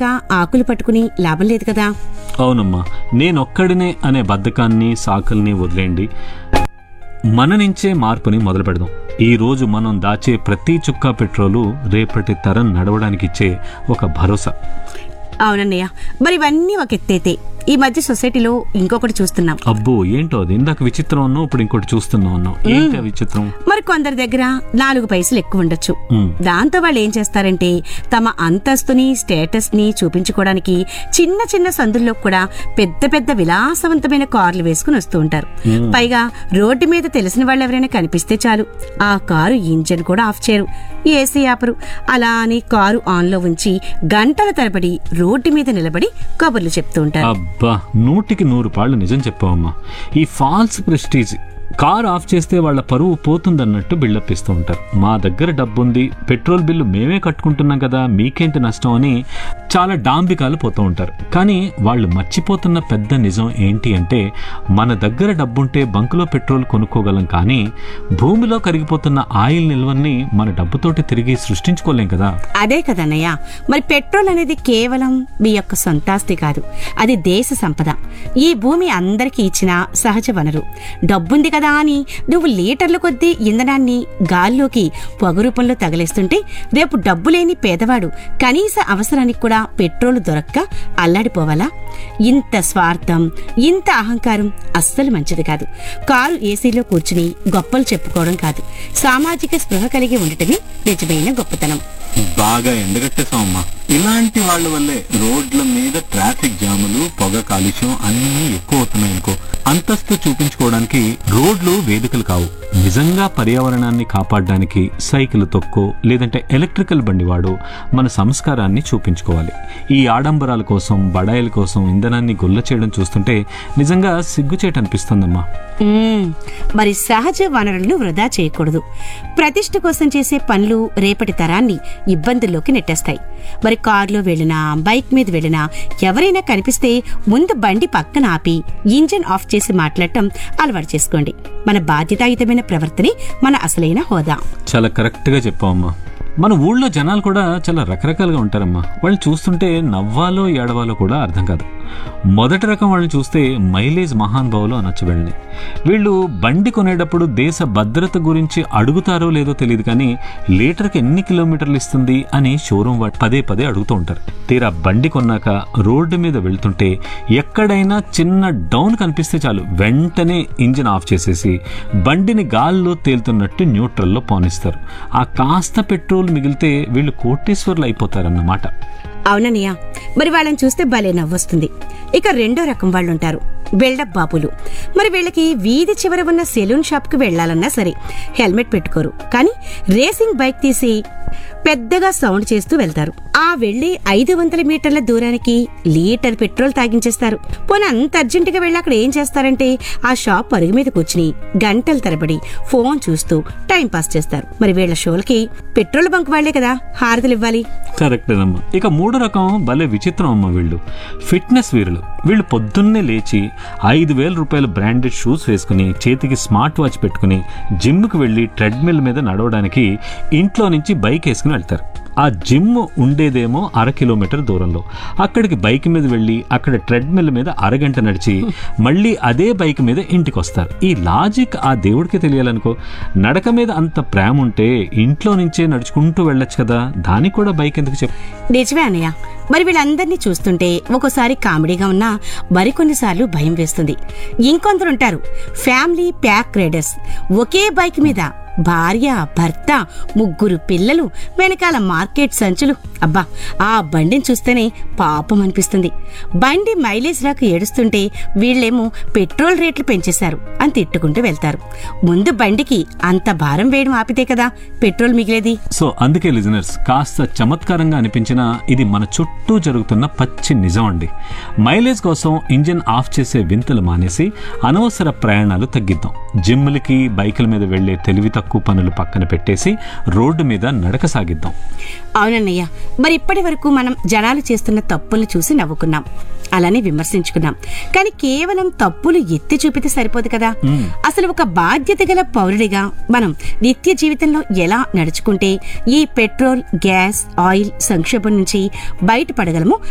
అయ్యాక ఆకులు పట్టుకుని లాభం లేదు కదా అవునమ్మా నేనొక్కడినే అనే బద్ధకాన్ని సాకుల్ని వదిలేయండి మన నుంచే మార్పుని మొదలు పెడదాం ఈ రోజు మనం దాచే ప్రతి చుక్క పెట్రోలు రేపటి తరం నడవడానికి ఇచ్చే ఒక భరోసా అవునన్నయ్య మరి ఇవన్నీ ఒక ఎత్తైతే ఈ మధ్య సొసైటీలో ఇంకొకటి చూస్తున్నాం అబ్బో ఏంటో అది ఇందాక విచిత్రం ఉన్నావు ఇప్పుడు ఇంకోటి చూస్తున్నా ఉన్నావు ఏంటి ఆ విచిత్రం మరి కొందరి దగ్గర నాలుగు పైసలు ఎక్కువ ఉండొచ్చు ఉమ్. దాంతో వాళ్ళు ఏం చేస్తారంటే తమ అంతస్తుని స్టేటస్ ని చూపించుకోవడానికి చిన్న చిన్న సందుల్లో కూడా పెద్ద పెద్ద విలాసవంతమైన కార్లు వేసుకుని వస్తూ ఉంటారు పైగా రోడ్డు మీద తెలిసిన వాళ్ళు ఎవరైనా కనిపిస్తే చాలు ఆ కారు ఇంజన్ కూడా ఆఫ్ చేయరు ఏసీ ఆపరు అలా అని కారు ఆన్ లో ఉంచి గంటల తరబడి రోడ్డు మీద నిలబడి కబుర్లు చెప్తూ ఉంటారు అబ్బా నూటికి నూరు పాళ్ళు నిజం చెప్పావమ్మా ఈ ఫాల్స్ ప్రెస్టీజ్ కార్ ఆఫ్ చేస్తే వాళ్ళ పరువు పోతుందన్నట్టు బిల్డప్ ఇస్తూ ఉంటారు మా దగ్గర డబ్బుంది పెట్రోల్ బిల్లు మేమే కట్టుకుంటున్నాం కదా మీకేంటి నష్టం అని చాలా డాంబికాలు పోతూ ఉంటారు కానీ వాళ్ళు మర్చిపోతున్న పెద్ద నిజం ఏంటి అంటే మన దగ్గర డబ్బుంటే బంకులో పెట్రోల్ కొనుక్కోగలం కానీ భూమిలో కరిగిపోతున్న ఆయిల్ నిల్వల్ని మన డబ్బుతోటి తిరిగి సృష్టించుకోలేం కదా అదే కదన్నయ్య మరి పెట్రోల్ అనేది కేవలం మీ యొక్క సొంతాస్తి కాదు అది దేశ సంపద ఈ భూమి అందరికీ ఇచ్చిన సహజ వనరు డబ్బుంది కదా అని నువ్వు లీటర్ల కొద్దీ ఇంధనాన్ని గాల్లోకి పొగ రూపంలో తగిలేస్తుంటే రేపు డబ్బు లేని పేదవాడు కనీస అవసరానికి కూడా పెట్రోల్ దొరక్క అల్లాడిపోవాలా ఇంత స్వార్థం ఇంత అహంకారం అస్సలు మంచిది కాదు కారు ఏసీలో కూర్చుని గొప్పలు చెప్పుకోవడం కాదు సామాజిక స్పృహ కలిగి ఉండటమే నిజమైన గొప్పతనం బాగా ఎండగట్టేసామమ్మా ఇలాంటి వాళ్ళ వల్లే రోడ్ల మీద ట్రాఫిక్ జాములు పొగ కాలుష్యం అన్నీ ఎక్కువ అవుతున్నాయి అనుకో అంతస్తు చూపించుకోవడానికి రోడ్లు వేదికలు కావు నిజంగా పర్యావరణాన్ని కాపాడడానికి సైకిల్ తొక్కో లేదంటే ఎలక్ట్రికల్ బండి వాడు మన సంస్కారాన్ని చూపించుకోవాలి ఈ ఆడంబరాల కోసం బడాయిల కోసం ఇంధనాన్ని గొల్ల చేయడం చూస్తుంటే నిజంగా సిగ్గుచేట అనిపిస్తుందమ్మా మ్మ్. మరి సహజ వనరులను వృధా చేయకూడదు ప్రతిష్ట కోసం చేసే పనులు రేపటి తరాన్ని ఇబ్బందుల్లోకి నెట్టేస్తాయి మరి కారులో వెళ్ళినా బైక్ మీద వెళ్ళినా ఎవరైనా కనిపిస్తే ముందు బండి పక్కన ఆపి ఇంజిన్ ఆఫ్ చేసి మాట్లాడటం అలవాటు చేసుకోండి మన బాధ్యతాయుతమైన ప్రవర్తనే మన అసలైన హోదా చాలా కరెక్ట్గా చెప్పావమ్మా మన ఊళ్ళో జనాలు కూడా చాలా రకరకాలుగా ఉంటారమ్మా వాళ్ళని చూస్తుంటే నవ్వాలో ఏడవాలో కూడా అర్థం కాదు మొదటి రకం వాళ్ళని చూస్తే మైలేజ్ మహానుభావులు అనొచ్చు వెళ్ళని వీళ్ళు బండి కొనేటప్పుడు దేశ భద్రత గురించి అడుగుతారో లేదో తెలియదు కానీ లీటర్కి ఎన్ని కిలోమీటర్లు ఇస్తుంది అని షోరూమ్ వాడు పదే పదే అడుగుతూ ఉంటారు తీరా బండి కొన్నాక రోడ్డు మీద వెళ్తుంటే ఎక్కడైనా చిన్న డౌన్ కనిపిస్తే చాలు వెంటనే ఇంజిన్ ఆఫ్ చేసేసి బండిని గాల్లో తేలుతున్నట్టు న్యూట్రల్లో పోనిస్తారు ఆ కాస్త పెట్రోల్ మిగిలితే వీళ్ళు కోటేశ్వర్లు అయిపోతారన్నమాట అవునన్నయ్య మరి వాళ్ళని చూస్తే భలే నవ్వొస్తుంది ఇక రెండో రకం వాళ్ళు ఉంటారు బిల్డప్ బాబులు మరి వీళ్ళకి వీధి చివర ఉన్న సెలూన్ షాప్ కి వెళ్లాలన్నా సరే హెల్మెట్ పెట్టుకోరు కానీ రేసింగ్ బైక్ తీసి పెద్దగా సౌండ్ చేస్తూ వెళ్తారు ఆ వెళ్లి ఐదు వందల మీటర్ల దూరానికి లీటర్ పెట్రోల్ తాగించేస్తారు పోనీ అంత అర్జెంటుగా వెళ్ళి అక్కడ ఏం చేస్తారంటే ఆ షాప్ పరుగు మీద కూర్చుని గంటల తరబడి ఫోన్ చూస్తూ టైం పాస్ చేస్తారు మరి వీళ్ళ షోలకి పెట్రోల్ బంక్ వాళ్లే కదా హారతులు ఇవ్వాలి కరెక్టేనమ్మా ఇక మూడో రకం భలే విచిత్రం అమ్మ వీళ్ళు ఫిట్నెస్ వీరులు వీళ్ళు పొద్దున్నే లేచి ఐదు వేల రూపాయల బ్రాండెడ్ షూస్ వేసుకుని చేతికి స్మార్ట్ వాచ్ పెట్టుకుని జిమ్కి వెళ్ళి ట్రెడ్మిల్ మీద నడవడానికి ఇంట్లో నుంచి బైక్ వేసుకుని వెళ్తారు ఆ జిమ్ ఉండేదేమో అర కిలోమీటర్ దూరంలో అక్కడికి బైక్ మీద వెళ్ళి అక్కడ ట్రెడ్మిల్ మీద అరగంట నడిచి మళ్ళీ అదే బైక్ మీద ఇంటికి వస్తారు ఈ లాజిక్ ఆ దేవుడికి తెలియాలనుకో నడక మీద అంత ప్రేమ ఉంటే ఇంట్లో నుంచే నడుచుకుంటూ వెళ్ళొచ్చు కదా దానికి కూడా బైక్ ఎందుకు చెప్పు నిజమే అన్నయ్య మరి వీళ్ళందరినీ చూస్తుంటే ఒక్కోసారి కామెడీగా ఉన్నా మరికొన్నిసార్లు భయం వేస్తుంది ఇంకొందరుంటారు ఫ్యామిలీ ప్యాక్ రైడర్స్ ఒకే బైక్ మీద భార్య భర్త ముగ్గురు పిల్లలు వెనకాల మార్కెట్ సంచులు అబ్బా ఆ బండిని చూస్తేనే పాపం అనిపిస్తుంది బండి మైలేజ్ రాక ఏడుస్తుంటే వీళ్ళేమో పెట్రోల్ రేట్లు పెంచేశారు అని తిట్టుకుంటూ వెళ్తారు ముందు బండికి అంత భారం వేయడం ఆపితే కదా పెట్రోల్ మిగిలేది సో అందుకే లిజనర్స్ కాస్త చమత్కారంగా అనిపించినా ఇది మన చుట్టూ జరుగుతున్న పచ్చి నిజం అండి మైలేజ్ కోసం ఇంజిన్ ఆఫ్ చేసే వింతలు మానేసి అనవసర ప్రయాణాలు తగ్గిద్దాం జిమ్లకి బైకుల మీద వెళ్లే తెలివి తక్కువ పనులు పక్కన పెట్టేసి రోడ్డు మీద నడక సాగిద్దాం అవునన్నయ్య మరి ఇప్పటి వరకు మనం జనాలు చేస్తున్న తప్పులు చూసి నవ్వుకున్నాం అలానే విమర్శించుకున్నాం కానీ కేవలం తప్పులు ఎత్తి చూపితే సరిపోదు కదా అసలు ఒక బాధ్యత గల పౌరుడిగా మనం నిత్య జీవితంలో ఎలా నడుచుకుంటే ఈ పెట్రోల్ గ్యాస్ ఆయిల్ సంక్షోభం నుంచి బయటపడగలమో